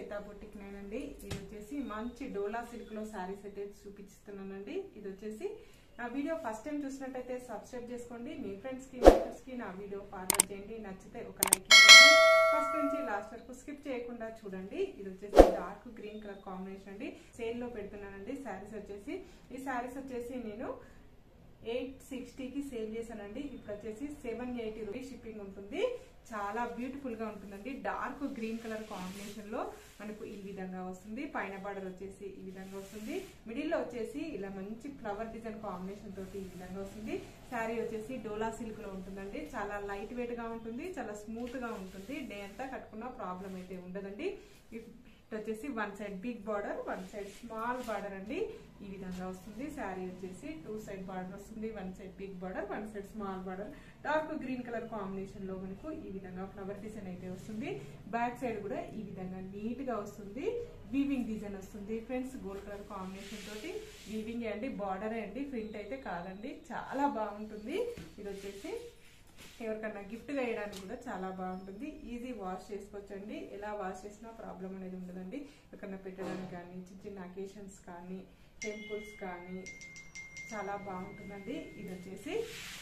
శ్వేత boutique నేనండి ఇది వచ్చేసి మంచి డోలా సిల్క్ లో శారీస్ అయితే చూపిస్తున్నానండి ఇది వచ్చేసి నా వీడియో ఫస్ట్ టైం చూసినట్టయితే సబ్స్క్రైబ్ చేసుకోండి మీ ఫ్రెండ్స్ కి మెంబర్స్ కి నా వీడియో ఫార్వర్డ్ చేయండి నచ్చితే ఒక లైక్ ఇవ్వండి ఫస్ట్ నుంచి లాస్ట్ వరకు స్కిప్ చేయకుండా చూడండి ఇది వచ్చేసి డార్క్ గ్రీన్ కలర్ కాంబినేషన్ అండి సేల్ లో పెడుతున్నానండి శారీస్ వచ్చేసి ఈ శారీస్ వచ్చేసి నేను ఎయిట్ సిక్స్టీకి సేల్ చేశానండి ఇప్పుడు వచ్చేసి సెవెన్ ఎయిటీ రూపీస్ షిప్పింగ్ ఉంటుంది చాలా బ్యూటిఫుల్ గా ఉంటుందండి డార్క్ గ్రీన్ కలర్ కాంబినేషన్ లో మనకు ఈ విధంగా వస్తుంది పైన బార్డర్ వచ్చేసి ఈ విధంగా వస్తుంది మిడిల్ లో వచ్చేసి ఇలా మంచి ఫ్లవర్ డిజైన్ కాంబినేషన్ తోటి ఈ విధంగా వస్తుంది శారీ వచ్చేసి డోలా సిల్క్ లో ఉంటుందండి చాలా లైట్ వెయిట్ గా ఉంటుంది చాలా స్మూత్ గా ఉంటుంది డే అంతా కట్టుకున్న ప్రాబ్లం అయితే ఉండదండి ఇట్ వచ్చేసి one side big border one side small border అండి ఈ విధంగా వస్తుంది శారీ వచ్చేసి టూ సైడ్ బార్డర్ వస్తుంది one side big border one side small border dark green colour combination లో మనకు ఈ విధంగా ఫ్లవర్ డిజైన్ అయితే వస్తుంది బ్యాక్ సైడ్ కూడా ఈ విధంగా నీట్ గా వస్తుంది వీవింగ్ డిజైన్ వస్తుంది ఫ్రెండ్స్ గోల్డ్ కలర్ కాంబినేషన్ తోటి వీవింగ్ అండి బార్డర్ అండి ప్రింట్ అయితే కాదండి చాలా బాగుంటుంది ఇది వచ్చేసి ఎవరికన్నా గిఫ్ట్ వేయడానికి కూడా చాలా బాగుంటుంది ఈజీ వాష్ చేసుకోవచ్చండి ఎలా వాష్ చేసినా ప్రాబ్లం అనేది ఉండదండి ఎవరికన్నా పెట్టడానికి కానీ చిన్న చిన్న అకేషన్స్ కానీ టెంపుల్స్ కానీ చాలా బాగుంటుందండి ఇది వచ్చేసి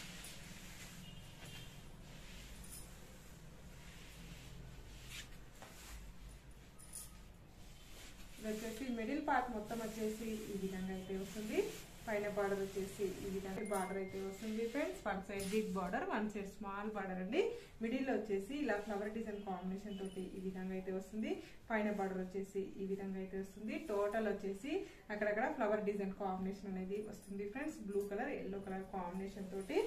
ఇది వచ్చేసి మిడిల్ పార్ట్ మొత్తం వచ్చేసి ఈ విధంగా అయితే వస్తుంది పైన బార్డర్ వచ్చేసి ఈ విధంగా బార్డర్ అయితే వస్తుంది friends one side big border one side small border అండి మిడిల్ వచ్చేసి ఇలా ఫ్లవర్ డిజైన్ కాంబినేషన్ తోటి ఈ విధంగా అయితే వస్తుంది పైన బార్డర్ వచ్చేసి ఈ విధంగా అయితే వస్తుంది టోటల్ వచ్చేసి అక్కడక్కడ ఫ్లవర్ డిజైన్ కాంబినేషన్ అనేది వస్తుంది friends blue colour yellow colour combination తోటి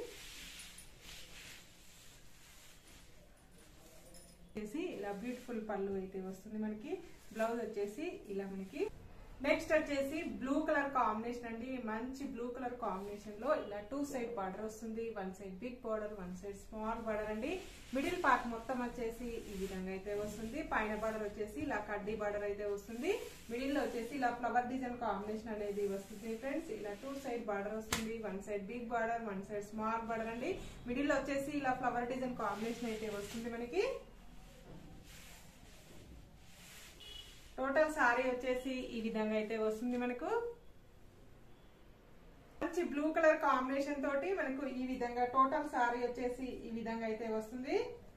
వచ్చేసి ఇలా బ్యూటిఫుల్ పళ్ళు అయితే వస్తుంది మనకి బ్లౌజ్ వచ్చేసి ఇలా మనకి నెక్స్ట్ వచ్చేసి బ్లూ కలర్ కాంబినేషన్ అండి మంచి బ్లూ కలర్ కాంబినేషన్ లో ఇలా టూ సైడ్ బార్డర్ వస్తుంది one side big border one side small border అండి మిడిల్ పార్ట్ మొత్తం వచ్చేసి ఈ విధంగా అయితే వస్తుంది పైన బార్డర్ వచ్చేసి ఇలా కడ్డీ బార్డర్ అయితే వస్తుంది మిడిల్ లో వచ్చేసి ఇలా ఫ్లవర్ డిజైన్ కాంబినేషన్ అనేది వస్తుంది ఫ్రెండ్స్ ఇలా టూ సైడ్ బార్డర్ వస్తుంది one side big border one side small border అండి మిడిల్ లో వచ్చేసి ఇలా ఫ్లవర్ డిజైన్ కాంబినేషన్ అయితే వస్తుంది మనకి టోటల్ సారీ వచ్చేసి ఈ విధంగా అయితే వస్తుంది మనకు మంచి బ్లూ కలర్ కాంబినేషన్ తోటి మనకు ఈ విధంగా టోటల్ సారీ వచ్చేసి ఈ విధంగా అయితే వస్తుంది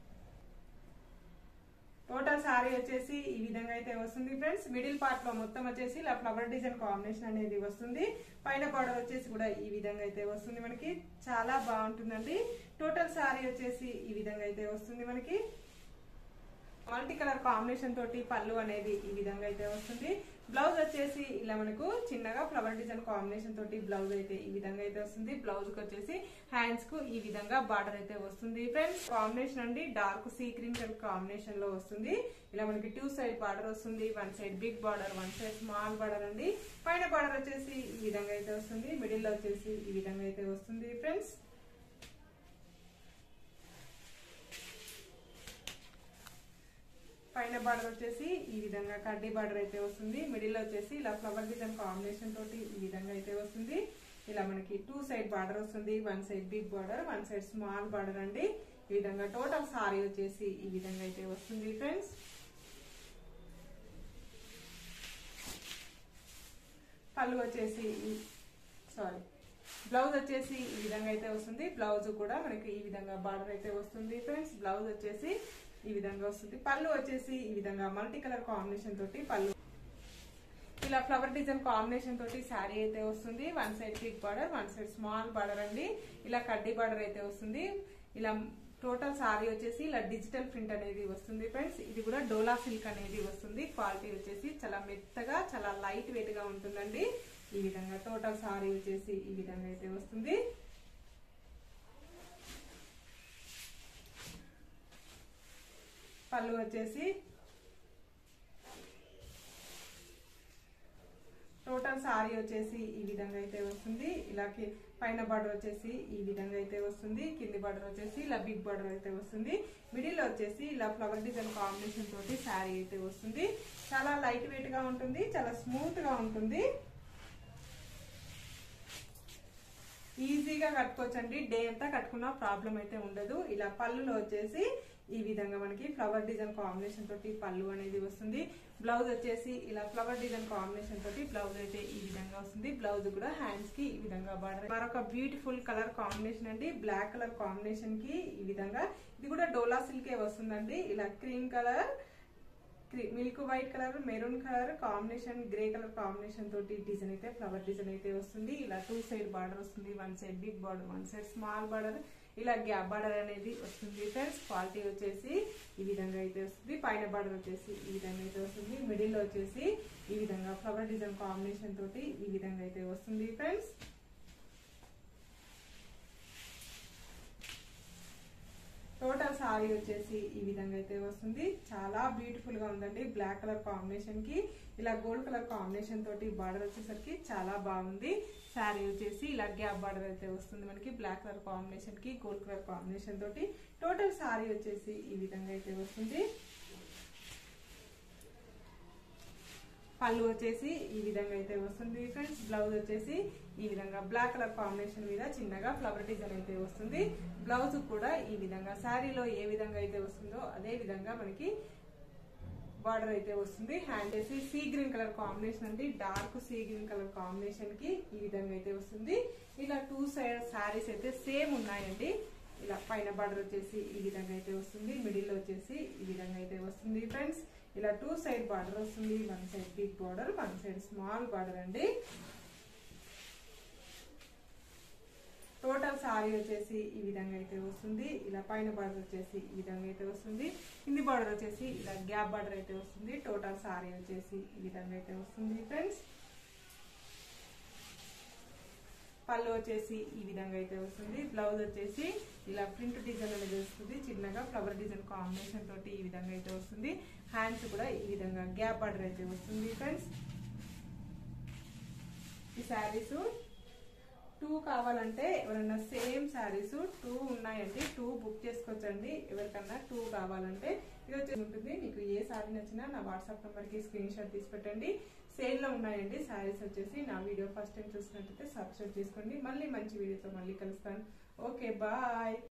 టోటల్ సారీ వచ్చేసి ఈ విధంగా అయితే వస్తుంది ఫ్రెండ్స్ మిడిల్ పార్ట్ లో మొత్తం వచ్చేసి ఇలా ఫ్లవర్ డిజైన్ కాంబినేషన్ అనేది వస్తుంది పైన బార్డర్ వచ్చేసి కూడా ఈ విధంగా అయితే వస్తుంది మనకి చాలా బాగుంటుందండి టోటల్ సారీ వచ్చేసి ఈ విధంగా అయితే వస్తుంది మనకి మల్టీ కలర్ కాంబినేషన్ తోటి పళ్ళు అనేది ఈ విధంగా అయితే వస్తుంది బ్లౌజ్ వచ్చేసి ఇలా మనకు చిన్నగా ఫ్లవర్ డిజైన్ కాంబినేషన్ తోటి బ్లౌజ్ అయితే ఈ విధంగా అయితే వస్తుంది బ్లౌజ్ కి వచ్చేసి హ్యాండ్స్ కు ఈ విధంగా బార్డర్ అయితే వస్తుంది ఫ్రెండ్స్ కాంబినేషన్ అండి dark sea green colour combination లో వస్తుంది ఇలా మనకి టూ సైడ్ బార్డర్ వస్తుంది one side big border one side small border అండి పైన బార్డర్ వచ్చేసి ఈ విధంగా అయితే వస్తుంది మిడిల్ లో వచ్చేసి ఈ విధంగా అయితే వస్తుంది ఫ్రెండ్స్ పైన బార్డర్ వచ్చేసి ఈ విధంగా కడ్డీ బార్డర్ అయితే వస్తుంది మిడిల్ వచ్చేసి ఇలా ఫ్లవర్ డిజైన్ కాంబినేషన్ తోటి ఈ విధంగా అయితే వస్తుంది ఇలా మనకి టూ సైడ్ బార్డర్ వస్తుంది one side big border one side small border అండి ఈ విధంగా టోటల్ సారీ వచ్చేసి ఈ విధంగా అయితే వస్తుంది ఫ్రెండ్స్ పళ్ళు వచ్చేసి సారీ బ్లౌజ్ వచ్చేసి ఈ విధంగా అయితే వస్తుంది బ్లౌజ్ కూడా మనకి ఈ విధంగా బార్డర్ అయితే వస్తుంది ఫ్రెండ్స్ బ్లౌజ్ వచ్చేసి ఈ విధంగా వస్తుంది పళ్ళు వచ్చేసి ఈ విధంగా మల్టీ కలర్ కాంబినేషన్ తోటి పళ్ళు ఇలా ఫ్లవర్ డిజైన్ కాంబినేషన్ తోటి శారీ అయితే వస్తుంది one side big border one side small border అండి ఇలా కడ్డీ బార్డర్ అయితే వస్తుంది ఇలా టోటల్ సారీ వచ్చేసి ఇలా డిజిటల్ ప్రింట్ అనేది వస్తుంది ఫ్రెండ్స్ ఇది కూడా డోలా సిల్క్ అనేది వస్తుంది క్వాలిటీ వచ్చేసి చాలా మెత్తగా చాలా లైట్ వెయిట్ గా ఉంటుందండి ఈ విధంగా టోటల్ సారీ వచ్చేసి ఈ విధంగా అయితే వస్తుంది పళ్ళు వచ్చేసి టోటల్ సారీ వచ్చేసి ఈ విధంగా అయితే వస్తుంది ఇలాకి పైన బార్డర్ వచ్చేసి ఈ విధంగా అయితే వస్తుంది కింది బార్డర్ వచ్చేసి ఇలా బిగ్ బార్డర్ అయితే వస్తుంది మిడిల్ వచ్చేసి ఇలా ఫ్లవర్ డిజైన్ కాంబినేషన్ తోటి శారీ అయితే వస్తుంది చాలా లైట్ వెయిట్ గా ఉంటుంది చాలా స్మూత్ గా ఉంటుంది ఈజీగా కట్టుకోవచ్చండి డే అంతా కట్టుకున్న ప్రాబ్లం అయితే ఉండదు ఇలా పళ్ళులో వచ్చేసి ఈ విధంగా మనకి ఫ్లవర్ డిజైన్ కాంబినేషన్ తోటి పళ్ళు అనేది వస్తుంది బ్లౌజ్ వచ్చేసి ఇలా ఫ్లవర్ డిజైన్ కాంబినేషన్ తోటి బ్లౌజ్ అయితే ఈ విధంగా వస్తుంది బ్లౌజ్ కూడా హ్యాండ్స్ కి ఈ విధంగా బార్డర్ మరొక బ్యూటిఫుల్ కలర్ కాంబినేషన్ అండి బ్లాక్ కలర్ కాంబినేషన్ కి ఈ విధంగా ఇది కూడా డోలా సిల్కే వస్తుందండి ఇలా cream colour milk white colour maroon colour combination grey colour combination తోటి డిజైన్ అయితే ఫ్లవర్ డిజైన్ అయితే వస్తుంది ఇలా టూ సైడ్ బార్డర్ వస్తుంది one side big border one side small border ఇలా గ్యాప్ బార్డర్ అనేది వస్తుంది ఫ్రెండ్స్ క్వాలిటీ వచ్చేసి ఈ విధంగా అయితే వస్తుంది పైన బార్డర్ వచ్చేసి ఈ విధంగా అయితే వస్తుంది మిడిల్ వచ్చేసి ఈ విధంగా ఫ్లవర్ డిజైన్ కాంబినేషన్ తోటి ఈ విధంగా అయితే వస్తుంది ఫ్రెండ్స్ టోటల్ సారీ వచ్చేసి ఈ విధంగా అయితే వస్తుంది చాలా బ్యూటిఫుల్ గా ఉందండి బ్లాక్ కలర్ కాంబినేషన్ కి ఇలా గోల్డ్ కలర్ కాంబినేషన్ తోటి బార్డర్ వచ్చేసరికి చాలా బాగుంది శారీ వచ్చేసి ఇలా గ్యాప్ బార్డర్ అయితే వస్తుంది మనకి బ్లాక్ కలర్ కాంబినేషన్ కి గోల్డ్ కలర్ కాంబినేషన్ తోటి టోటల్ సారీ వచ్చేసి ఈ విధంగా అయితే వస్తుంది పళ్ళు వచ్చేసి ఈ విధంగా అయితే వస్తుంది ఫ్రెండ్స్ బ్లౌజ్ వచ్చేసి ఈ విధంగా బ్లాక్ కలర్ కాంబినేషన్ మీద చిన్నగా ఫ్లవర్ డిజైన్ అయితే వస్తుంది బ్లౌజ్ కూడా ఈ విధంగా శారీలో ఏ విధంగా అయితే వస్తుందో అదే విధంగా మనకి బార్డర్ అయితే వస్తుంది హ్యాండ్ వేసి సీ గ్రీన్ కలర్ కాంబినేషన్ అండి dark sea green colour combination కి ఈ విధంగా అయితే వస్తుంది ఇలా టూ సైడ్ శారీస్ అయితే సేమ్ ఉన్నాయండి ఇలా పైన బార్డర్ వచ్చేసి ఈ విధంగా అయితే వస్తుంది మిడిల్ వచ్చేసి ఈ విధంగా అయితే వస్తుంది ఫ్రెండ్స్ ఇలా టూ సైడ్ బార్డర్ వస్తుంది one side big border one side small border అండి టోటల్ సారీ వచ్చేసి ఈ విధంగా అయితే వస్తుంది ఇలా పైన బార్డర్ వచ్చేసి ఈ విధంగా అయితే వస్తుంది కింది బార్డర్ వచ్చేసి ఇలా గ్యాప్ బార్డర్ అయితే వస్తుంది టోటల్ సారీ వచ్చేసి ఈ విధంగా అయితే వస్తుంది ఫ్రెండ్స్ పళ్ళు వచ్చేసి ఈ విధంగా అయితే వస్తుంది బ్లౌజ్ వచ్చేసి ఇలా ప్రింట్ డిజైన్ అనేది వస్తుంది చిన్నగా ఫ్లవర్ డిజైన్ కాంబినేషన్ తోటి ఈ విధంగా అయితే వస్తుంది హ్యాండ్స్ కూడా ఈ విధంగా గ్యాప్ బార్డర్ అయితే వస్తుంది ఫ్రెండ్స్ ఈ శారీస్ టూ కావాలంటే ఎవరైనా సేమ్ శారీస్ టూ ఉన్నాయండి టూ బుక్ చేసుకోవచ్చండి ఎవరికన్నా టూ కావాలంటే ఇది వచ్చి ఉంటుంది మీకు ఏ శారీ నచ్చినా నా వాట్సాప్ నెంబర్కి స్క్రీన్ షాట్ తీసి పెట్టండి సేల్లో ఉన్నాయండి శారీస్ వచ్చేసి నా వీడియో ఫస్ట్ టైం చూసినట్టయితే సబ్స్క్రైబ్ చేసుకోండి మళ్ళీ మంచి వీడియోతో మళ్ళీ కలుస్తాను ఓకే బాయ్